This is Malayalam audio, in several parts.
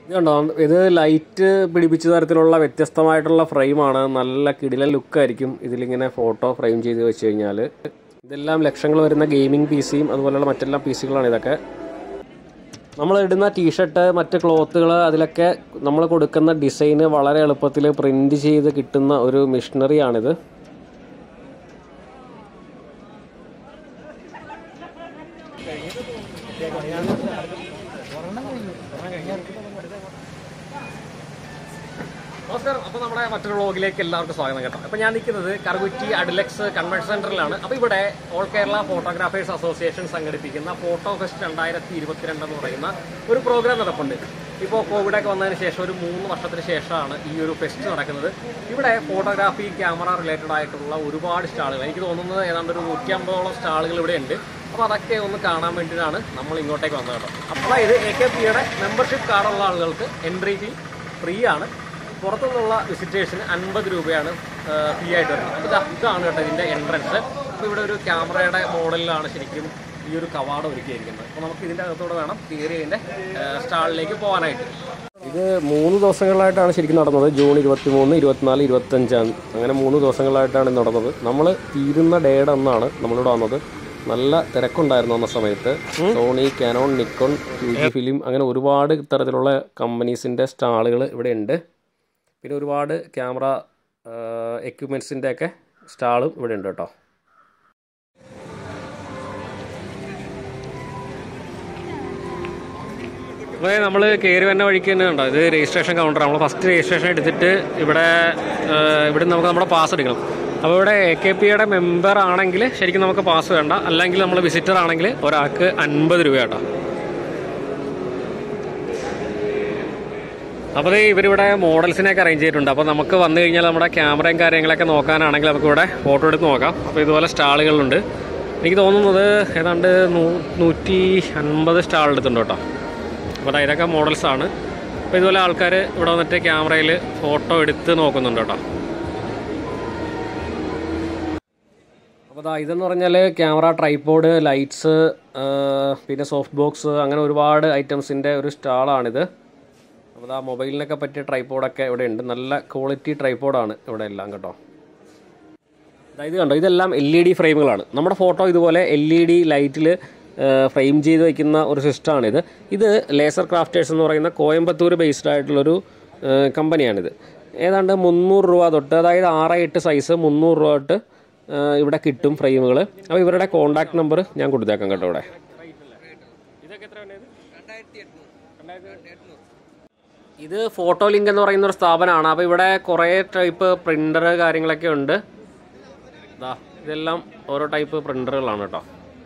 ഇത് കണ്ടോ ഇത് ലൈറ്റ് പിടിപ്പിച്ച തരത്തിലുള്ള വ്യത്യസ്തമായിട്ടുള്ള ഫ്രെയിമാണ് നല്ല കിടിലൻ ലുക്കായിരിക്കും ഇതിലിങ്ങനെ ഫോട്ടോ ഫ്രെയിം ചെയ്ത് വെച്ച് കഴിഞ്ഞാൽ ഇതെല്ലാം ലക്ഷങ്ങൾ വരുന്ന ഗെയിമിംഗ് പി സിയും അതുപോലെയുള്ള മറ്റെല്ലാം പി സികളാണ് ഇതൊക്കെ നമ്മൾ ഇടുന്ന ടീഷർട്ട് മറ്റ് ക്ലോത്തുകൾ അതിലൊക്കെ നമ്മൾ കൊടുക്കുന്ന ഡിസൈന് വളരെ എളുപ്പത്തിൽ പ്രിന്റ് ചെയ്ത് കിട്ടുന്ന ഒരു മിഷനറിയാണിത് നമസ്കാരം അപ്പോൾ നമ്മുടെ മറ്റൊരു വ്ളോഗിലേക്ക് എല്ലാവർക്കും സ്വാഗതം കേട്ടോ അപ്പോൾ ഞാൻ നിൽക്കുന്നത് കറുകുറ്റി അഡിലക്സ് കൺവെൻഷൻ സെന്ററിലാണ് അപ്പോൾ ഇവിടെ ഓൾ കേരള ഫോട്ടോഗ്രാഫേഴ്സ് അസോസിയേഷൻ സംഘടിപ്പിക്കുന്ന ഫോട്ടോ ഫെസ്റ്റ് രണ്ടായിരത്തി ഇരുപത്തിരണ്ട് എന്ന് പറയുന്ന ഒരു പ്രോഗ്രാം നടപ്പുണ്ട് ഇപ്പോൾ കോവിഡൊക്കെ വന്നതിന് ശേഷം ഒരു മൂന്ന് വർഷത്തിന് ശേഷമാണ് ഈ ഒരു ഫെസ്റ്റ് നടക്കുന്നത് ഇവിടെ ഫോട്ടോഗ്രാഫി ക്യാമറ റിലേറ്റഡ് ആയിട്ടുള്ള ഒരുപാട് സ്റ്റാളുകൾ എനിക്ക് തോന്നുന്നത് ഏതാണ്ട് ഒരു നൂറ്റി അമ്പതോളം സ്റ്റാളുകൾ ഇവിടെ ഉണ്ട് അപ്പോൾ അതൊക്കെ ഒന്ന് കാണാൻ വേണ്ടിയിട്ടാണ് നമ്മൾ ഇങ്ങോട്ടേക്ക് വന്നത് കേട്ടോ അപ്പോൾ ഇത് എ കെ പിയുടെ മെമ്പർഷിപ്പ് കാർഡുള്ള ആളുകൾക്ക് എൻട്രി ഫീ ഫ്രീ ആണ് പുറത്തുനിന്നുള്ള വിസിറ്റേഴ്സിന് അൻപത് രൂപയാണ് ഫീ ആയിട്ട് വരുന്നത് അപ്പോൾ ഇതാ ഇതാണ് കേട്ടോ ഇതിൻ്റെ എൻട്രൻസ് അപ്പോൾ ഇവിടെ ഒരു ക്യാമറയുടെ മോഡലിലാണ് ശരിക്കും ഈ ഒരു കവാടം ഒരുക്കിയിരിക്കുന്നത് അപ്പോൾ നമുക്ക് ഇതിൻ്റെ അകത്തോടെ വേണം കയറി ഇതിൻ്റെ സ്റ്റാളിലേക്ക് പോകാനായിട്ട് ഇത് മൂന്ന് ദിവസങ്ങളിലായിട്ടാണ് ശരിക്കും നടന്നത് ജൂൺ ഇരുപത്തി മൂന്ന് ഇരുപത്തിനാല് ഇരുപത്തഞ്ചാം അങ്ങനെ മൂന്ന് ദിവസങ്ങളായിട്ടാണ് ഇത് നടന്നത് നമ്മൾ തീരുന്ന ഡേയുടെ അന്നാണ് നമ്മളിവിടെ വന്നത് നല്ല തിരക്കുണ്ടായിരുന്നു അന്ന സമയത്ത് Sony Canon Nikon U G film അങ്ങനെ ഒരുപാട് തരത്തിലുള്ള കമ്പനീസിൻ്റെ സ്റ്റാളുകൾ ഇവിടെ ഉണ്ട് പിന്നെ ഒരുപാട് ക്യാമറ എക്യുപ്മെൻസിൻ്റെ ഒക്കെ സ്റ്റാളും ഇവിടെ ഉണ്ട് കേട്ടോ അപ്പോൾ നമ്മൾ കയറി വന്ന വഴിക്ക് തന്നെ ഉണ്ടോ ഇത് രജിസ്ട്രേഷൻ കൗണ്ടർ നമ്മൾ ഫസ്റ്റ് രജിസ്ട്രേഷൻ എടുത്തിട്ട് ഇവിടെ ഇവിടെ നമുക്ക് നമ്മുടെ പാസ് എടുക്കണം അപ്പോൾ ഇവിടെ എ കെ പിയുടെ മെമ്പർ ആണെങ്കിൽ ശരിക്കും നമുക്ക് പാസ് വേണ്ട അല്ലെങ്കിൽ നമ്മൾ വിസിറ്റർ ആണെങ്കിൽ ഒരാൾക്ക് അൻപത് രൂപ കേട്ടോ അപ്പോൾ ദേ ഇവരിവിടെ മോഡൽസിനെയൊക്കെ അറേഞ്ച് ചെയ്തിട്ടുണ്ട് അപ്പോൾ നമുക്ക് വന്നു കഴിഞ്ഞാൽ നമ്മുടെ ക്യാമറയും കാര്യങ്ങളൊക്കെ നോക്കാനാണെങ്കിൽ നമുക്ക് ഇവിടെ ഫോട്ടോ എടുത്ത് നോക്കാം അപ്പോൾ ഇതുപോലെ സ്റ്റാളുകളുണ്ട് എനിക്ക് തോന്നുന്നത് ഏതാണ്ട് നൂ- നൂറ്റി അൻപത് സ്റ്റാൾ എടുത്തിട്ടുണ്ട് കേട്ടോ അപ്പോൾ ദാ ഇതൊക്കെ മോഡൽസാണ് അപ്പോൾ ഇതുപോലെ ആൾക്കാർ ഇവിടെ വന്നിട്ട് ക്യാമറയിൽ ഫോട്ടോ എടുത്ത് നോക്കുന്നുണ്ട് കേട്ടോ അപ്പോൾ ദാ ഇതെന്ന് പറഞ്ഞാൽ ക്യാമറ ട്രൈപ്പോഡ് ലൈറ്റ്സ് പിന്നെ സോഫ്റ്റ് ബോക്സ് അങ്ങനെ ഒരുപാട് ഐറ്റംസിൻ്റെ ഒരു സ്റ്റാളാണിത് അപ്പോൾ ആ മൊബൈലിനൊക്കെ പറ്റിയ ട്രൈപ്പോഡൊക്കെ ഇവിടെ ഉണ്ട് നല്ല ക്വാളിറ്റി ട്രൈപ്പോഡാണ് ഇവിടെ എല്ലാം കേട്ടോ ദാ ഇത് കണ്ടോ ഇതെല്ലാം എൽ ഇ ഡി ഫ്രെയിമുകളാണ് നമ്മുടെ ഫോട്ടോ ഇതുപോലെ എൽ ഇ ഡി ലൈറ്റിൽ ഫ്രെയിം ചെയ്ത് വയ്ക്കുന്ന ഒരു സിസ്റ്റമാണിത് ഇത് ലേസർ ക്രാഫ്റ്റേഴ്സ് എന്ന് പറയുന്ന കോയമ്പത്തൂർ ബേസ്ഡ് ആയിട്ടുള്ളൊരു ഏഹ്, കമ്പനിയാണിത് ഏതാണ്ട് മുന്നൂറ് രൂപ തൊട്ട് അതായത് ആറ് എട്ട് സൈസ് മുന്നൂറ് രൂപ തൊട്ട് ഏഹ്, ഇവിടെ കിട്ടും ഫ്രെയിമുകൾ അപ്പോൾ ഇവരുടെ കോൺടാക്ട് നമ്പർ ഞാൻ കൊടുത്തേക്കാം കേട്ടോ ഇവിടെ ഇത് ഫോട്ടോ ലിങ്ക് എന്ന് പറയുന്ന ഒരു സ്ഥാപനമാണ് അപ്പോൾ ഇവിടെ കുറേ ടൈപ്പ് പ്രിൻ്റർ കാര്യങ്ങളൊക്കെ ഉണ്ട് ദാ ഇതെല്ലാം ഓരോ ടൈപ്പ് പ്രിൻ്ററുകളാണ് കേട്ടോ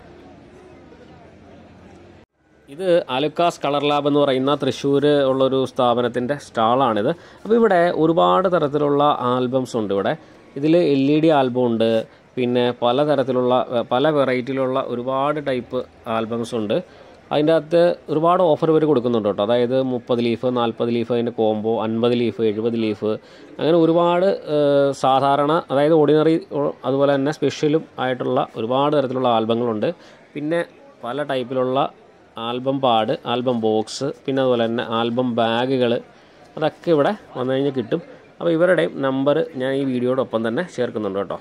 ഇത് അലുക്കാസ് കളർ ലാബ് എന്ന് പറയുന്ന തൃശ്ശൂർ ഉള്ളൊരു സ്ഥാപനത്തിൻ്റെ സ്റ്റാളാണിത് അപ്പോൾ ഇവിടെ ഒരുപാട് തരത്തിലുള്ള ആൽബംസ് ഉണ്ട് ഇവിടെ ഇതിൽ എൽ ഇ ഡി ആൽബം ഉണ്ട് പിന്നെ പല തരത്തിലുള്ള പല വെറൈറ്റിയിലുള്ള ഒരുപാട് ടൈപ്പ് ആൽബംസ് ഉണ്ട് അതിൻ്റെ അകത്ത് ഒരുപാട് ഓഫർ ഇവർ കൊടുക്കുന്നുണ്ട് കേട്ടോ അതായത് മുപ്പത് ലീഫ് നാൽപ്പത് ലീഫ് അതിൻ്റെ കോംബോ അൻപത് ലീഫ് എഴുപത് ലീഫ് അങ്ങനെ ഒരുപാട് ഏഹ്, സാധാരണ അതായത് ഓർഡിനറി അതുപോലെ തന്നെ സ്പെഷ്യലും ആയിട്ടുള്ള ഒരുപാട് തരത്തിലുള്ള ആൽബങ്ങളുണ്ട് പിന്നെ പല ടൈപ്പിലുള്ള ആൽബം പാഡ് ആൽബം ബോക്സ് പിന്നെ അതുപോലെ തന്നെ ആൽബം ബാഗുകൾ അതൊക്കെ ഇവിടെ വന്നു കഴിഞ്ഞാൽ കിട്ടും അപ്പോൾ ഇവരുടെയും നമ്പർ ഞാൻ ഈ വീഡിയോടൊപ്പം തന്നെ ചേർക്കുന്നുണ്ട് കേട്ടോ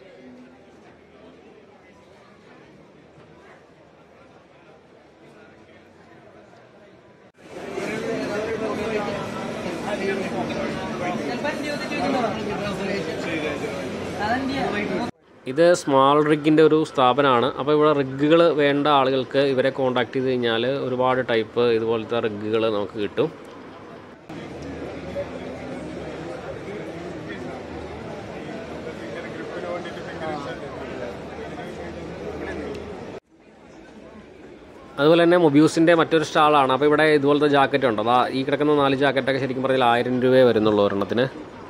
ഇത് സ്മാൾ റിഗിൻ്റെ ഒരു സ്ഥാപനമാണ് അപ്പോൾ ഇവിടെ റിഗുകൾ വേണ്ട ആളുകൾക്ക് ഇവരെ കോൺടാക്ട് ചെയ്ത് കഴിഞ്ഞാൽ ഒരുപാട് ടൈപ്പ് ഇതുപോലത്തെ റിഗുകൾ നമുക്ക് കിട്ടും അതുപോലെ തന്നെ മൊബ്യൂസിൻ്റെ മറ്റൊരു സ്റ്റാളാണ് അപ്പോൾ ഇവിടെ ഇതുപോലത്തെ ജാക്കറ്റ് ഉണ്ട് അതാ ഈ കിടക്കുന്ന നാല് ജാക്കറ്റൊക്കെ ശരിക്കും പറഞ്ഞാൽ ആയിരം രൂപയെ വരുന്നുള്ളൂ ഒരെണ്ണത്തിന്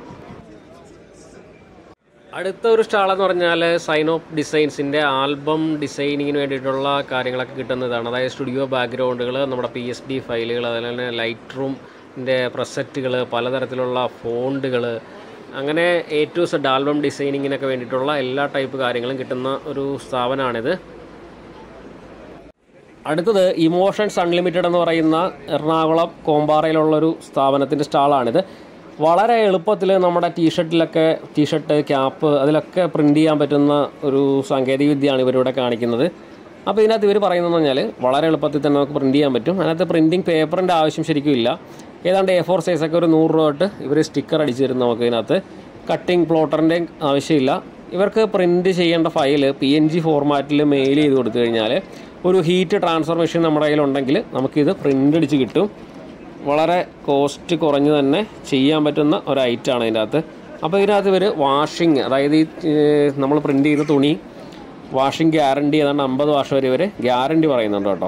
അടുത്ത ഒരു സ്റ്റാൾ എന്ന് പറഞ്ഞാൽ സൈൻ ഓഫ് ഡിസൈൻസിൻ്റെ ആൽബം ഡിസൈനിങ്ങിന് വേണ്ടിയിട്ടുള്ള കാര്യങ്ങളൊക്കെ കിട്ടുന്നതാണ് അതായത് സ്റ്റുഡിയോ ബാക്ക്ഗ്രൗണ്ടുകൾ നമ്മുടെ പി എസ് ഡി ഫയലുകൾ അതുപോലെ തന്നെ ലൈറ്റ് റൂമിൻ്റെ പ്രസറ്റുകൾ പലതരത്തിലുള്ള ഫോണ്ടുകൾ അങ്ങനെ എ ടു സെഡ് ആൽബം ഡിസൈനിങ്ങിനൊക്കെ വേണ്ടിയിട്ടുള്ള എല്ലാ ടൈപ്പ് കാര്യങ്ങളും കിട്ടുന്ന ഒരു സ്ഥാപനമാണിത് അടുത്തത് ഇമോഷൻസ് അൺലിമിറ്റഡ് എന്ന് പറയുന്ന എറണാകുളം കോമ്പാറയിലുള്ളൊരു സ്ഥാപനത്തിൻ്റെ സ്റ്റാളാണിത് വളരെ എളുപ്പത്തിൽ നമ്മുടെ ടീഷർട്ടിലൊക്കെ ടീഷർട്ട് ക്യാപ്പ് അതിലൊക്കെ പ്രിൻ്റ് ചെയ്യാൻ പറ്റുന്ന ഒരു സാങ്കേതിക വിദ്യയാണ് ഇവരിവിടെ കാണിക്കുന്നത് അപ്പോൾ ഇതിനകത്ത് ഇവർ പറയുന്നതെന്ന് പറഞ്ഞാൽ വളരെ എളുപ്പത്തിൽ തന്നെ നമുക്ക് പ്രിൻ്റ് ചെയ്യാൻ പറ്റും അതിനകത്ത് പ്രിൻറ്റിങ് പേപ്പറിൻ്റെ ആവശ്യം ശരിക്കും ഇല്ല ഏതാണ്ട് എ ഫോർ സൈസൊക്കെ ഒരു നൂറ് രൂപ തൊട്ട് ഇവർ സ്റ്റിക്കർ അടിച്ച് തരും നമുക്ക് ഇതിനകത്ത് കട്ടിങ് പ്ലോട്ടറിൻ്റെ ആവശ്യമില്ല ഇവർക്ക് പ്രിൻ്റ് ചെയ്യേണ്ട ഫയൽ പി എൻ ജി ഫോർമാറ്റിൽ മെയിൽ ചെയ്ത് കൊടുത്തു കഴിഞ്ഞാൽ ഒരു ഹീറ്റ് ട്രാൻസ്ഫർ മെഷീൻ നമ്മുടെ കയ്യിലുണ്ടെങ്കിൽ നമുക്കിത് പ്രിൻ്റ് അടിച്ച് കിട്ടും വളരെ കോസ്റ്റ് കുറഞ്ഞ് തന്നെ ചെയ്യാൻ പറ്റുന്ന ഒരു ഐറ്റമാണ് ഇതിൻ്റെ അകത്ത് അപ്പോൾ ഇതിനകത്ത് ഇവർ വാഷിങ് അതായത് ഈ നമ്മൾ പ്രിൻ്റ് ചെയ്യുന്ന തുണി വാഷിംഗ് ഗ്യാരണ്ടി ഏതാണ്ട് അമ്പത് വർഷം വരെ ഇവർ ഗ്യാരണ്ടി പറയുന്നുണ്ട് കേട്ടോ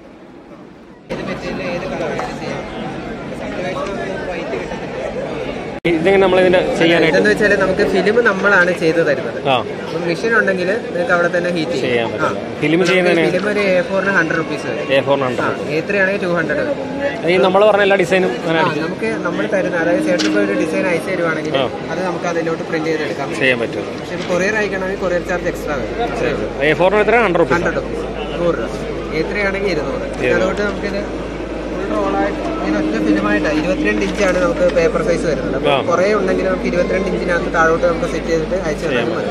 ഏത് മെറ്റീരിയൽ ഏത് കളറായാലും ചെയ്യാം സർട്ടിഫിക്കറ്റ് വൈറ്റ് കിട്ടത്തില്ല ഇതെങ്ങനെ നമ്മളിതിൻ്റെ ചെയ്യാനായിട്ട് ഇതെന്ന് വെച്ചാൽ നമുക്ക് ഫിലിം നമ്മളാണ് ചെയ്തു തരുന്നത് ആ അപ്പം മെഷീൻ ഉണ്ടെങ്കിൽ നിങ്ങൾക്ക് അവിടെ തന്നെ ഹീറ്റ് ചെയ്യാൻ പറ്റും ഫിലിം ചെയ്യുന്നതിന് ഫിലിം ഒരു എ ഫോറിന് ഹൺഡ്രഡ് റുപ്പീസ് വരും A four hundred A three ആണെങ്കിൽ ടു ഹൺഡ്രഡ് വരും ഈ നമ്മൾ പറഞ്ഞ എല്ലാ ഡിസൈനും അങ്ങനെ ആ നമുക്ക് നമ്മൾ തരുന്ന അതായത് ചേട്ടൻ ഇപ്പോൾ ഒരു ഡിസൈൻ അയച്ചു തരുവാണെങ്കിൽ അത് നമുക്ക് അതിലോട്ട് പ്രിന്റ് ചെയ്തെടുക്കാം ചെയ്യാൻ പറ്റും പക്ഷേ കൊറിയർ അയക്കണമെങ്കിൽ കൊറിയർ ചാർജ് എക്സ്ട്രാ വരും അത്രേ ഉള്ളൂ എ ഫോറിന് എത്ര ഹൺഡ്രഡ് റുപ്പീസ് ഹൺഡ്രഡ് റുപ്പീസ് നൂറ് രൂപ എ ത്രീ ആണെങ്കിൽ ഇരുന്നൂറ് പിന്നെ അതുകൊണ്ട് നമുക്കിത് ഫുൾ റോളായിട്ട് ഇങ്ങനെ ഒറ്റ ഫിലിമായിട്ടാണ് ഇരുപത്തിരണ്ട് ഇഞ്ചാണ് നമുക്ക് പേപ്പർ സൈസ് വരുന്നത് അപ്പോൾ കുറേ ഉണ്ടെങ്കിൽ നമുക്ക് ഇരുപത്തിരണ്ട് ഇഞ്ചിനകത്ത് താഴോട്ട് നമുക്ക് സെറ്റ് ചെയ്തിട്ട് അയച്ചു തന്നാൽ മതി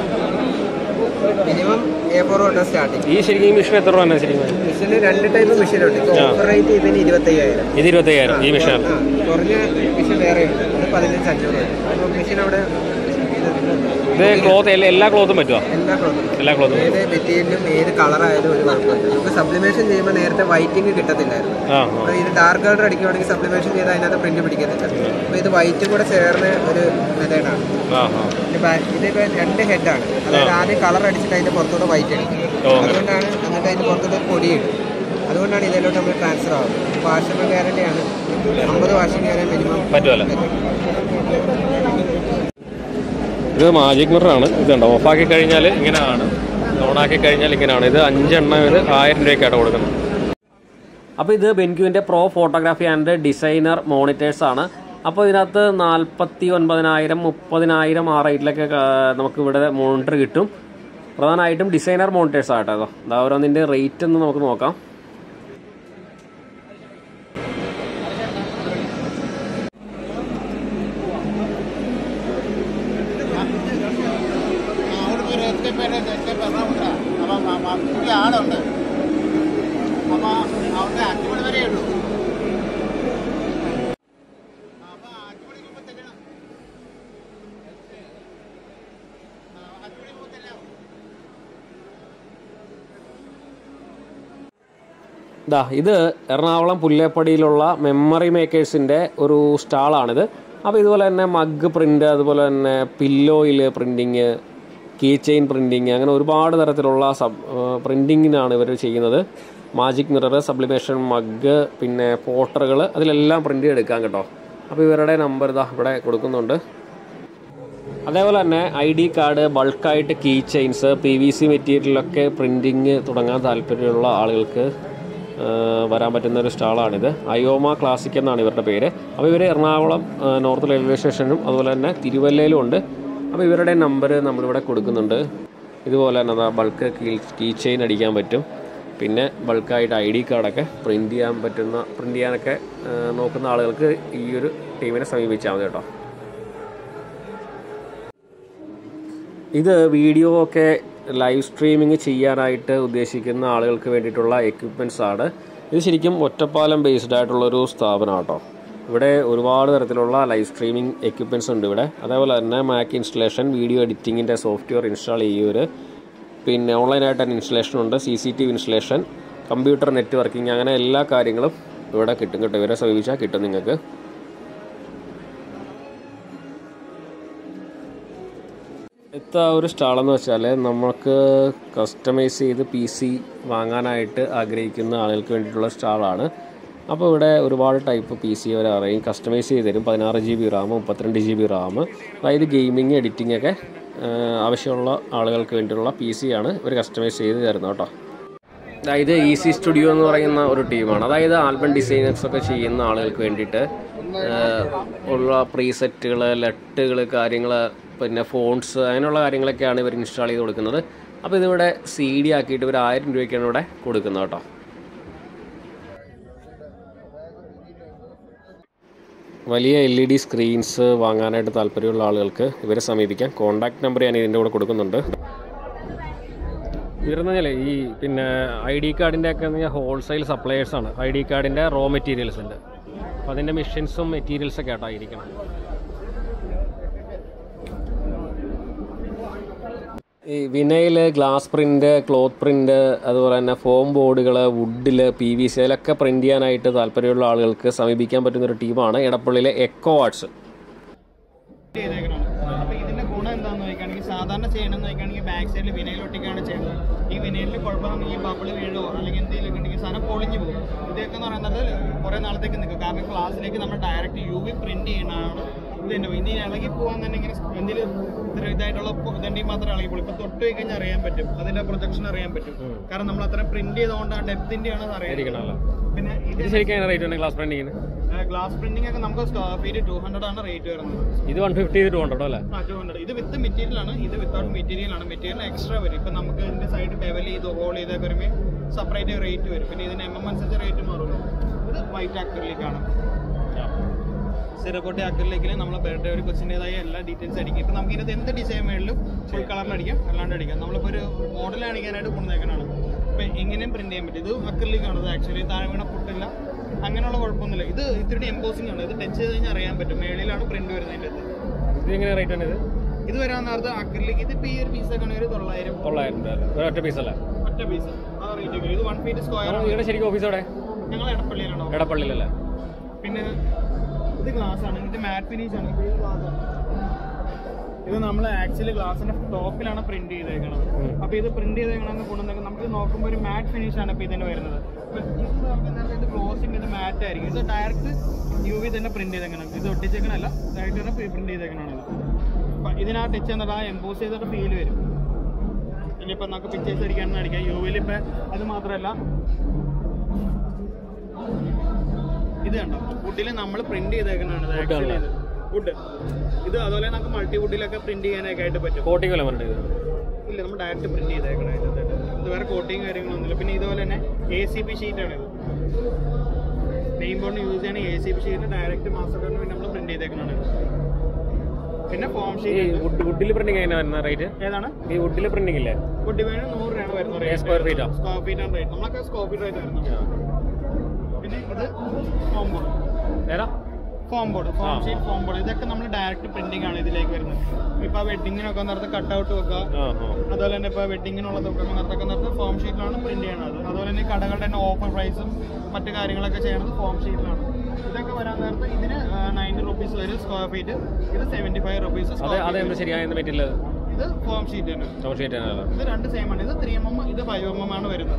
മിനിമം എ ഫോർ തൊട്ട് സ്റ്റാർട്ടിങ് ഈ ശരിക്കും ഈ മെഷീൻ എത്ര രൂപ തന്നെ ശരിക്കും മെഷീന് രണ്ട് ടൈപ്പ് മെഷീനുണ്ട് ഇപ്പോൾ ഓഫർ റേറ്റ് ഇതിന് ഇരുപത്തയ്യായിരം ഇത് ഇരുപത്തയ്യായിരം ഈ മെഷീൻ ആ, കുറഞ്ഞ മെഷീൻ വേറെയുണ്ട് അത് പതിനഞ്ച് അഞ്ഞൂറ് വരും അപ്പോൾ മെഷീൻ അവിടെ ഇത് ക്ലോത്ത് എല്ലാ ക്ലോത്തും പറ്റുമോ എല്ലാ ക്ലോത്തും എല്ലാ ക്ലോത്തും ഏത് മെറ്റീരിയലും ഏത് കളറായാലും ഒരു കുഴപ്പമില്ല നമുക്ക് സപ്ലിമേഷൻ ചെയ്യുമ്പോൾ നേരത്തെ വൈറ്റിംഗ് കിട്ടത്തില്ലായിരുന്നു ആ അപ്പോൾ ഇത് ഡാർക്ക് കളർ അടിക്കുവാണെങ്കിൽ സപ്ലിമേഷൻ ചെയ്താൽ അതിനകത്ത് പ്രിന്റ് പിടിക്കത്തില്ല അപ്പോൾ ഇത് വൈറ്റും കൂടെ ചേർന്ന് ഒരു മെത്തേഡാണ് ആ ആ ഇതിപ്പോൾ രണ്ട് ഹെഡാണ് അതായത് ആദ്യം കളർ അടിച്ചിട്ട് അതിൻ്റെ പുറത്തൂടെ വൈറ്റ് അടിക്കും ഓ. അതുകൊണ്ടാണ് എന്നിട്ട് അതിൻ്റെ പുറത്തൂടെ പൊടിയിടും അതുകൊണ്ടാണ് ഇതിലോട്ട് നമ്മൾ ട്രാൻസ്ഫർ ആവുന്നത് വാഷിംഗ് ഗ്യാരണ്ടിയാണ് അമ്പത് വാഷിംഗ് ഗ്യാരണ്ടി മിനിമം പറ്റുമല്ലോ ഇത് മാജിക് മിററാണ് ഇതുണ്ട് ഓഫാക്കി കഴിഞ്ഞാൽ ഇങ്ങനെയാണ് ഓണാക്കി കഴിഞ്ഞാൽ ഇങ്ങനെയാണ് ഇത് അഞ്ചെണ്ണം ഇത് ആയിരം രൂപയ്ക്കാണ് കൊടുക്കുന്നത് അപ്പോൾ ഇത് ബെൻക്യുവിൻ്റെ pro photography and designer monitors ആണ് അപ്പോൾ ഇതിനകത്ത് നാൽപ്പത്തി ഒൻപതിനായിരം മുപ്പതിനായിരം ആ റേറ്റിലൊക്കെ ക- നമുക്ക് ഇവിടെ മോണിറ്റർ കിട്ടും പ്രധാനമായിട്ടും ഡിസൈനർ മോണിറ്റേഴ്സ് ആട്ടോ അതോ അതാ ഓരോന്നിൻ്റെ റേറ്റ് ഒന്ന് നമുക്ക് നോക്കാം അവിടെ ഒരു എസ്റ്റേപ്പേഡ് എസ്റ്റേപ്പ് എറണാകുളത്ത് അപ്പം പുതിയ ആളുണ്ട് അപ്പോൾ അവിടെ അഞ്ച് മണി വരെ ഉള്ളൂ അപ്പോൾ അഞ്ച് മണിക്ക് മുമ്പ് തരണം അഞ്ച് മണിക്ക് മുമ്പ് തരണം ദാ ഇത് എറണാകുളം പുല്ലേപ്പടിയിലുള്ള മെമ്മറി മേക്കേഴ്സിൻ്റെ ഒരു സ്റ്റാളാണിത് അപ്പോൾ ഇതുപോലെ തന്നെ മഗ് പ്രിൻ്റ് അതുപോലെ തന്നെ പില്ലോയിൽ പ്രിൻറ്റിങ് കീ ചെയിൻ പ്രിൻറ്റിങ് അങ്ങനെ ഒരുപാട് തരത്തിലുള്ള സബ് പ്രിൻറ്റിങ്ങിനാണ് ഇവർ ചെയ്യുന്നത് മാജിക് മിറർ സബ്ലിമേഷൻ മഗ് പിന്നെ പോട്ടറുകൾ അതിലെല്ലാം പ്രിൻ്റ് എടുക്കാം കേട്ടോ അപ്പോൾ ഇവരുടെ നമ്പർ ഇതാ ഇവിടെ കൊടുക്കുന്നുണ്ട് അതേപോലെ തന്നെ ഐ ഡി കാർഡ് ബൾക്കായിട്ട് key chains P V C മെറ്റീരിയലൊക്കെ പ്രിൻറ്റിങ് തുടങ്ങാൻ താല്പര്യമുള്ള ആളുകൾക്ക് ആ, വരാൻ പറ്റുന്ന ഒരു സ്റ്റാളാണിത് അയോമ ക്ലാസിക് എന്നാണ് ഇവരുടെ പേര് അപ്പോൾ ഇവർ എറണാകുളം ആ, നോർത്ത് റെയിൽവേ സ്റ്റേഷനും അതുപോലെ തന്നെ തിരുവല്ലയിലും ഉണ്ട് അപ്പോൾ ഇവരുടെ നമ്പർ നമ്മളിവിടെ കൊടുക്കുന്നുണ്ട് ഇതുപോലെ തന്നെ അതാ ബൾക്ക് കീ കീ ചെയിൻ അടിക്കാൻ പറ്റും പിന്നെ ബൾക്കായിട്ട് ഐ ഡി കാർഡൊക്കെ പ്രിൻറ്റ് ചെയ്യാൻ പറ്റുന്ന പ്രിൻറ്റ് ചെയ്യാനൊക്കെ ആ, നോക്കുന്ന ആളുകൾക്ക് ഈ ഒരു ടീമിനെ സമീപിച്ചാൽ മതി കേട്ടോ ഇത് വീഡിയോ ഒക്കെ ലൈവ് സ്ട്രീമിംഗ് ചെയ്യാനായിട്ട് ഉദ്ദേശിക്കുന്ന ആളുകൾക്ക് വേണ്ടിയിട്ടുള്ള എക്യുപ്മെൻറ്റ്സ് ആണ് ഇത് ശരിക്കും ഒറ്റപ്പാലം ബേസ്ഡ് ആയിട്ടുള്ളൊരു സ്ഥാപനം കേട്ടോ ഇവിടെ ഒരുപാട് തരത്തിലുള്ള ലൈവ് സ്ട്രീമിംഗ് എക്യുപ്മെൻറ്റ്സ് ഉണ്ട് ഇവിടെ അതേപോലെ തന്നെ മാക്ക് ഇൻസ്റ്റലേഷൻ വീഡിയോ എഡിറ്റിങ്ങിൻ്റെ സോഫ്റ്റ്വെയർ ഇൻസ്റ്റാൾ ചെയ്യൂര് പിന്നെ ഓൺലൈനായിട്ട് തന്നെ ഇൻസ്റ്റലേഷൻ ഉണ്ട് C C T V installation computer networking അങ്ങനെ എല്ലാ കാര്യങ്ങളും ഇവിടെ കിട്ടും കേട്ടോ ഇവരെ സമീപിച്ചാൽ കിട്ടും നിങ്ങൾക്ക് ഇത്ത ഒരു സ്റ്റാളെന്ന് വെച്ചാൽ നമുക്ക് കസ്റ്റമൈസ് ചെയ്ത് പി സി വാങ്ങാനായിട്ട് ആഗ്രഹിക്കുന്ന ആളുകൾക്ക് വേണ്ടിയിട്ടുള്ള സ്റ്റാളാണ് അപ്പോൾ ഇവിടെ ഒരുപാട് ടൈപ്പ് പി സി അവർ അറിയും കസ്റ്റമൈസ് ചെയ്ത് തരും പതിനാറ് ജി ബി റാം മുപ്പത്തിരണ്ട് ജി ബി റാം അതായത് ഗെയിമിങ് എഡിറ്റിംഗ് ഒക്കെ ആ, ആവശ്യമുള്ള ആളുകൾക്ക് വേണ്ടിയുള്ള പി സി ആണ് ഇവർ കസ്റ്റമൈസ് ചെയ്ത് തരുന്നത് കേട്ടോ അതായത് ഈസി സ്റ്റുഡിയോ എന്ന് പറയുന്ന ഒരു ടീമാണ് അതായത് ആൽബം ഡിസൈനേഴ്സ് ഒക്കെ ചെയ്യുന്ന ആളുകൾക്ക് വേണ്ടിയിട്ട് ആഹ്, ഉള്ള പ്രീസെറ്റുകൾ ലെട്ടുകൾ കാര്യങ്ങൾ പിന്നെ ഫോൺസ് അങ്ങനെയുള്ള കാര്യങ്ങളൊക്കെയാണ് ഇവർ ഇൻസ്റ്റാൾ ചെയ്ത് കൊടുക്കുന്നത് അപ്പോൾ ഇതിവിടെ സി ഡി ആക്കിയിട്ട് ഇവർ ആയിരം രൂപയ്ക്കാണ് ഇവിടെ കൊടുക്കുന്നത് കേട്ടോ വലിയ എൽ ഇ ഡി സ്ക്രീൻസ് വാങ്ങാനായിട്ട് താല്പര്യമുള്ള ആളുകൾക്ക് ഇവരെ സമീപിക്കാം കോൺടാക്ട് നമ്പർ ഞാൻ ഇതിൻ്റെ കൂടെ കൊടുക്കുന്നുണ്ട് ഇവരെന്ന് പറഞ്ഞാൽ ഈ പിന്നെ ഐ ഡി കാർഡിൻ്റെ ഒക്കെ എന്ന് പറഞ്ഞാൽ ഹോൾസെയിൽ സപ്ലയേഴ്സാണ് ഐ ഡി കാർഡിൻ്റെ റോ മെറ്റീരിയൽസിൻ്റെ അപ്പോൾ അതിൻ്റെ മെഷീൻസും മെറ്റീരിയൽസൊക്കെ ആയിട്ടായിരിക്കണം ഈ വിനയിൽ ഗ്ലാസ് പ്രിൻ്റ് ക്ലോത്ത് പ്രിൻ്റ് അതുപോലെ തന്നെ ഫോം ബോർഡുകൾ വുഡിൽ പി വി സിയിലൊക്കെ പ്രിൻ്റ് ചെയ്യാനായിട്ട് താല്പര്യമുള്ള ആളുകൾക്ക് സമീപിക്കാൻ പറ്റുന്ന ഒരു ടീമാണ് എടപ്പള്ളിയിലെ എക്കോ ആർട്സ് ചെയ്തേക്കണം അപ്പൊ ഇതിന്റെ ഗുണം എന്താന്ന് നോക്കുകയാണെങ്കിൽ സാധാരണ ചെയ്യണമെന്ന് നോക്കുകയാണെങ്കിൽ ബാക്ക് സൈഡിൽ വിനയിൽ ഒട്ടിക്കാണ് ചെയ്യുന്നത് ഈ വിനയിലിന് കുഴപ്പമെന്ന് ഈ ബബിൾ വീഴോ അല്ലെങ്കിൽ എന്തെങ്കിലും ഉണ്ടെങ്കിൽ സാധനം പൊളിഞ്ഞു പോകും ഇതൊക്കെ എന്ന് പറയുന്നത് കുറെ നാളത്തേക്ക് നിൽക്കും കാരണം ക്ലാസ്സിലേക്ക് നമ്മൾ ഡയറക്റ്റ് യു വി പ്രിന്റ് ചെയ്യണതാണ് ഇതിന്റെ ഇനി ഇളകി പോകാന്നുണ്ടെങ്കിൽ എന്തെങ്കിലും ഇത്ര ഇതായിട്ടുള്ള ഇതുണ്ടെങ്കിൽ മാത്രമേ ഇളകി പോകും ഇപ്പൊ തൊട്ട് പോയി കഴിഞ്ഞാൽ അറിയാൻ പറ്റും അതിന്റെ പ്രൊജക്ഷൻ അറിയാൻ പറ്റും കാരണം നമ്മൾ അത്ര പ്രിന്റ് ചെയ്തുകൊണ്ട് ആ ഡെപ്തിന്റെ ആണ് അറിയാം ഇരിക്കണമല്ലോ പിന്നെ ഇത് ഇത് ശരിക്കും എങ്ങനെ റേറ്റ് ഉണ്ട് ഗ്ലാസ് പ്രിൻറ്റിങ്ങിന് ഗ്ലാസ് പ്രിന്റിംഗ് ഒക്കെ നമുക്ക് സ്ക്വയർ ഫീറ്റ് ടു ഹൺഡ്രഡ് ആണ് റേറ്റ് വരുന്നത് ഇത് വൺ ഫിഫ്റ്റി ടു ഹൺഡ്രഡ് അല്ലേ ആ, 200. ഇത് വിത്ത് മെറ്റീരിയൽ ആണ് ഇത് വിത്തൗട്ട് മെറ്റീരിയൽ ആണ് മെറ്റീരിയൽ എക്സ്ട്രാ വരും ഇപ്പൊ നമുക്ക് ഇതിന്റെ സൈഡ് ലെവൽ ചെയ്ത് ഹോൾ ചെയ്തൊക്കെ വരുമ്പോൾ സെപ്പറേറ്റ് റേറ്റ് വരും പിന്നെ ഇതിന് എം എം അനുസരിച്ച് റേറ്റ് മാറുമല്ലോ ഇത് വൈറ്റ് ആക്രിലേക്കാണ് സിറക്കോട്ടി ആക്രിലേക്കിൽ നമ്മൾ ബർത്ത്ഡേ ഒരു കൊച്ചിൻ്റെതായ എല്ലാ ഡീറ്റെയിൽസ് അടിക്കും ഇപ്പൊ നമുക്ക് ഇതിനകത്ത് എന്ത് ഡിസൈൻ വേണമെങ്കിലും ഫുൾ കളറിൽ അടിക്കാം അല്ലാണ്ട് അടിക്കാം നമ്മളിപ്പോൾ ഒരു മോഡൽ അടിക്കാനായിട്ട് കൊണ്ടുവന്നേക്കണാണ് ഇപ്പൊ എങ്ങനെയും പ്രിന്റ് ചെയ്യാൻ പറ്റും ഇത് അക്രിലേക്കാണ് ഇത് ആക്ച്വലി താഴെ വീണ പൊട്ടില്ല അങ്ങനെയുള്ള കുഴപ്പമൊന്നുമില്ല ഇത് ഇത്തിരി എംബോസിംഗ് ആണ് ഇത് ടച്ച് ചെയ്ത് കഴിഞ്ഞാൽ അറിയാൻ പറ്റും മേളിലാണ് പ്രിന്റ് വരുന്നതിൻ്റെ അത് ഇത് എങ്ങനെ റേറ്റ് ആണ് ഇത് ഇത് വരാൻ നേരത്തെ അക്രിലിക് ഇത് ഇപ്പൊ ഈ ഒരു പീസ് ഒക്കെ ഒരു തൊള്ളായിരം തൊള്ളായിരം രൂപ അല്ലേ ഒരു ഒറ്റ പീസ് അല്ലേ ഒറ്റ പീസ് ആ റേറ്റ് ഒക്കെ ഇത് വൺ ഫീറ്റ് സ്ക്വയർ ആണ് നിങ്ങളുടെ ശരിക്കും ഓഫീസ് എവിടെ ഞങ്ങൾ എടപ്പള്ളിയിലാണോ എടപ്പള്ളിയിലല്ലേ പിന്നെ ഇത് ഗ്ലാസ് ആണ് ഇത് മാറ്റ് ഫിനിഷ് ആണ് ഇത് ഗ്ലാസ് ആണ് ഇത് നമ്മൾ ആക്ച്വലി ഗ്ലാസിന്റെ ടോപ്പിലാണ് പ്രിന്റ് ചെയ്തേക്കുന്നത് അപ്പൊ ഇത് പ്രിന്റ് ചെയ്തേക്കണമെന്ന് കൊണ്ടുവന്നെങ്കിൽ നമുക്ക് നോക്കുമ്പോൾ ഒരു മാറ്റ് ഫിനിഷ് ആണ് ഇപ്പൊ ഇതിന് വരുന്നത് അപ്പൊ ഇത് നമുക്ക് നേരത്തെ ഇത് ക്ലോസിംഗ് ഇത് മാറ്റ് ആയിരിക്കും ഇത് ഡയറക്റ്റ് യു വി തന്നെ പ്രിന്റ് ചെയ്തേക്കണം ഇത് ഒട്ടിച്ചേക്കണല്ല ഡയറക്റ്റ് തന്നെ പ്രിന്റ് ചെയ്തേക്കണാണ് ഇത് അപ്പൊ ഇതിനാ ടച്ച് എന്നിട്ട് ആ എംബോസ് ചെയ്തിട്ട് ഫീൽ വരും ഇനിയിപ്പോ നമുക്ക് പിക്ചേഴ്സ് അടിക്കാനും അടിക്കാം യു വിയിൽ ഇപ്പൊ അത് മാത്രമല്ല ഇത് കണ്ടോ വുഡിൽ നമ്മൾ പ്രിന്റ് ചെയ്തേക്കണാണ് ആക്ച്വലി ഇത് വുഡ് ഇത് അതുപോലെ നമുക്ക് മൾട്ടി വുഡിലൊക്കെ പ്രിന്റ് ചെയ്യാനൊക്കെ ആയിട്ട് പറ്റും കോട്ടിംഗ് അല്ലേ പറഞ്ഞത് ഇത് ഇല്ല നമ്മൾ ഡയറക്റ്റ് പ്രിന്റ് ചെയ്തേക്കണം ഇത് ഇത് വേറെ കോട്ടിങ് കാര്യങ്ങളൊന്നുമില്ല പിന്നെ ഇതുപോലെ തന്നെ എ സി പി ഷീറ്റാണ് ഇത് നെയിം ബോർഡിന് യൂസ് ചെയ്യണ A C P sheet direct master കാർഡിന് വേണ്ടി നമ്മൾ പ്രിന്റ് ചെയ്തേക്കണാണ് ഇത്. പിന്നെ ഫോം ഈ ഷീറ്റ് വുഡ് വുഡിൽ പ്രിന്റിങ് എങ്ങനെ വരുന്ന റേറ്റ് ഏതാണ് ഈ വുഡിൽ പ്രിന്റിംഗ് ഇല്ലേ വുഡ് വേണം നൂറ് രൂപയാണ് വരുന്നത് ഏ സ്ക്വയർ ഫീറ്റാ സ്ക്വയർ ഫീറ്റ് ആണ് റേറ്റ് നമ്മളൊക്കെ സ്ക്വയർ ഫീറ്റ് റേറ്റ് വരുന്നത് പിന്നെ ഇത് ഫോം ബോർഡ് ഏതാ ഫോം ബോർഡ് ഫോം ആ. ഷീറ്റ് ഫോം ബോർഡ് ഇതൊക്കെ നമ്മൾ ഡയറക്റ്റ് പ്രിന്റിംഗ് ആണ് ഇതിലേക്ക് വരുന്നത് ഇപ്പൊ വെഡിങ്ങിനൊക്കെ നേരത്തെ കട്ട് ഔട്ട് വെക്കുക ആ ആ അതുപോലെ തന്നെ ഇപ്പോൾ വെഡിങ്ങിനുള്ളതൊക്കെ നേരത്തെ നേരത്തെ ഫോം ഷീറ്റിലാണ് പ്രിന്റ് ചെയ്യണത് അതുപോലെ തന്നെ കടകളുടെ തന്നെ ഓഫർ പ്രൈസും മറ്റു കാര്യങ്ങളൊക്കെ ചെയ്യണത് ഫോം ഷീറ്റിലാണ് ഇതൊക്കെ വരാൻ നേരത്തെ ഇതിന് നയൻറ്റി റുപ്പീസ് വരും സ്ക്വയർ ഫീറ്റ് ഇത് സെവൻറ്റി ഫൈവ് റുപ്പീസ് അതെ അതെ എന്ത് ശരിയായ മെറ്റീരിയൽ ഇത് ഫോം ഷീറ്റ് തന്നെ ടോപ്പ് ഷീറ്റ് തന്നെയല്ലേ ഇത് രണ്ട് സെയിം ആണ് ഇത് ത്രീ എം എം ഇത് ഫൈവ് എം എം ആണ് വരുന്നത്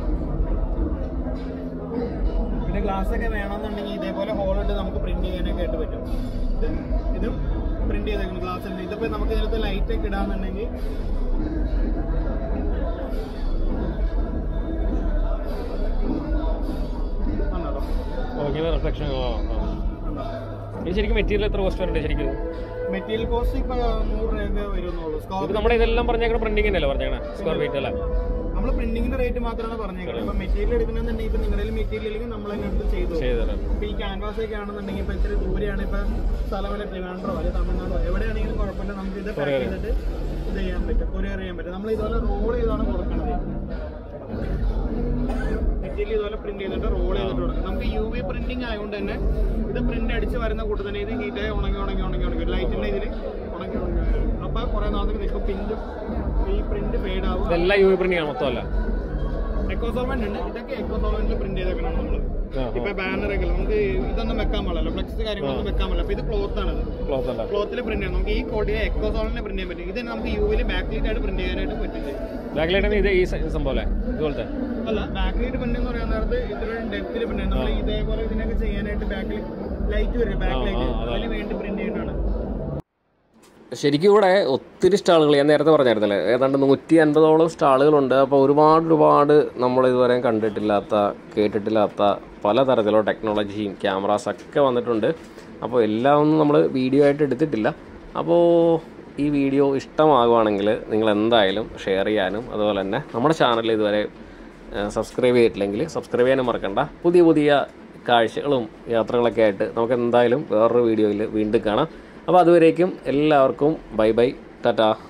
പിന്നെ ഗ്ലാസ് ഒക്കെ വേണമെന്നുണ്ടെങ്കിൽ ഇതേപോലെ ഹോൾ ഇട്ട് നമുക്ക് പ്രിന്റ് ചെയ്യാനൊക്കെ ആയിട്ട് പറ്റും ഇത് ഇതും പ്രിന്റ് ചെയ്തേക്കണം ഗ്ലാസ് ഉണ്ട് ഇതിപ്പോ നമുക്ക് ഇതിനകത്ത് ലൈറ്റ് ഒക്കെ ഇടാന്നുണ്ടെങ്കിൽ കണ്ടോ? ഓക്കെ റിഫ്ലക്ഷൻ ആ ആ ഇത് ശരിക്കും മെറ്റീരിയൽ എത്ര കോസ്റ്റ് വരുന്നുണ്ട് ശരിക്കും മെറ്റീരിയൽ കോസ്റ്റ് ഇപ്പൊ നൂറ് രൂപ വരുന്നുള്ളൂ ഇത് സ്കോർ നമ്മുടെ ഇതെല്ലാം പറഞ്ഞേക്കണ പ്രിന്റിംഗ് അല്ലേ പറഞ്ഞേക്കണേ സ്ക്വയർ ഫീറ്റ് അല്ലേ നമ്മൾ പ്രിന്റിങ്ങിന്റെ റേറ്റ് മാത്രമാണ് പറഞ്ഞേക്കുന്നത് ഇപ്പൊ മെറ്റീരിയൽ എടുക്കണമെന്നുണ്ടെങ്കിൽ ഇപ്പൊ നിങ്ങളുടെ മെറ്റീരിയൽ ഇല്ലെങ്കിൽ നമ്മൾ തന്നെ എടുത്ത് ചെയ്തു ചെയ്തു തരാം ഇപ്പൊ ഈ ക്യാൻവാസ് ഒക്കെ ആണെന്നുണ്ടെങ്കിൽ ഇപ്പൊ ഇത്തിരി ദൂരെയാണ് ഇപ്പൊ സ്ഥലം വല്ല ട്രിവാൻഡ്രോ അല്ലെങ്കിൽ തമിഴ്നാടോ എവിടെയാണെങ്കിലും കുഴപ്പമില്ല നമുക്ക് ഇത് പാക്ക് ചെയ്തിട്ട് ഇത് ചെയ്യാൻ പറ്റും കൊറിയർ ചെയ്യാൻ പറ്റും നമ്മൾ ഇതുപോലെ റോൾ ചെയ്താണ് കൊടുക്കുന്നത് മെറ്റീരിയൽ ഇതുപോലെ പ്രിന്റ് ചെയ്തിട്ട് റോൾ ചെയ്തിട്ട് കൊടുക്കും നമുക്ക് യു വി പ്രിന്റിംഗ് ആയതുകൊണ്ട് തന്നെ ഇത് പ്രിന്റ് അടിച്ച് വരുന്ന കൂട്ടം തന്നെ ഇത് ഹീറ്റായി ഉണങ്ങി ഉണങ്ങി ഉണങ്ങി ഉണങ്ങി ലൈറ്റിന്റെ ഇതിൽ ഉണങ്ങി ഉണങ്ങി വരും അപ്പൊ കുറെ നാളത്തേക്ക് നിൽക്കും പിന്റും ഈ പ്രിന്റ് ഫെയ്ഡ് ആവും ഇതെല്ലാം യു പ്രിന്റിംഗ് ആണ് മൊത്തം അല്ല എക്കോ സോൾവെന്റ് ഉണ്ട് ഇതൊക്കെ എക്കോ സോൾവെന്റിൽ പ്രിന്റ് ചെയ്തേക്കണം നമ്മള് ആ, ഇപ്പൊ ബാനർ ഒക്കെ നമുക്ക് ഇതൊന്നും വെക്കാൻ പാടില്ല ഫ്ലെക്സ് കാര്യങ്ങളൊന്നും വെക്കാൻ പാടില്ല അപ്പൊ ഇത് ക്ലോത്ത് ആണ് ക്ലോത്ത് അല്ല ക്ലോത്തിൽ പ്രിന്റ് ചെയ്യാം നമുക്ക് ഈ കോഡിയെ എക്കോ സോളിനെ പ്രിന്റ് ചെയ്യാൻ പറ്റും ഇത് നമുക്ക് യുവിൽ ബാക്ക് ലൈറ്റ് ആയിട്ട് പ്രിന്റ് ചെയ്യാനായിട്ട് പറ്റില്ല ബാക്ക് ലൈറ്റ് ഇത് ഈ സ- സംഭവം അല്ലേ ഇതുപോലത്തെ അല്ല ബാക്ക് ലൈറ്റ് പ്രിന്റ് എന്ന് പറയാൻ നേരത്ത് ഇത്ര ഡെപ്തിൽ പ്രിന്റ് ചെയ്യാം നമ്മൾ ഇതേപോലെ ഇതിനൊക്കെ ചെയ്യാനായിട്ട് ബാക്കിൽ ലൈറ്റ് വരും ബാക്ക് ആ, ലൈറ്റ് ആ, അതാണ്. അതിന് വേണ്ടി പ്രിന്റ് ചെയ്യുന്നതാണ് ശരിക്കും ഇവിടെ ഒത്തിരി സ്റ്റാളുകൾ ഞാൻ നേരത്തെ പറഞ്ഞായിരുന്നല്ലേ ഏതാണ്ട് നൂറ്റി അൻപതോളം സ്റ്റാളുകളുണ്ട് അപ്പോൾ ഒരുപാട് ഒരുപാട് നമ്മൾ ഇതുവരെ കണ്ടിട്ടില്ലാത്ത കേട്ടിട്ടില്ലാത്ത പലതരത്തിലുള്ള ടെക്നോളജിയും ക്യാമറാസൊക്കെ വന്നിട്ടുണ്ട് അപ്പോൾ എല്ലാം ഒന്നും നമ്മൾ വീഡിയോ ആയിട്ട് എടുത്തിട്ടില്ല അപ്പോൾ ഈ വീഡിയോ ഇഷ്ടമാകുവാണെങ്കിൽ നിങ്ങൾ എന്തായാലും ഷെയർ ചെയ്യാനും അതുപോലെ തന്നെ നമ്മുടെ ചാനൽ ഇതുവരെ സബ്സ്ക്രൈബ് ചെയ്തിട്ടില്ലെങ്കിൽ സബ്സ്ക്രൈബ് ചെയ്യാനും മറക്കണ്ട പുതിയ പുതിയ കാഴ്ചകളും യാത്രകളൊക്കെ ആയിട്ട് നമുക്ക് എന്തായാലും വേറൊരു വീഡിയോയിൽ വീണ്ടും കാണാം അപ്പോൾ അതുവരേക്കും എല്ലാവർക്കും ബൈ ബൈ ടാറ്റാ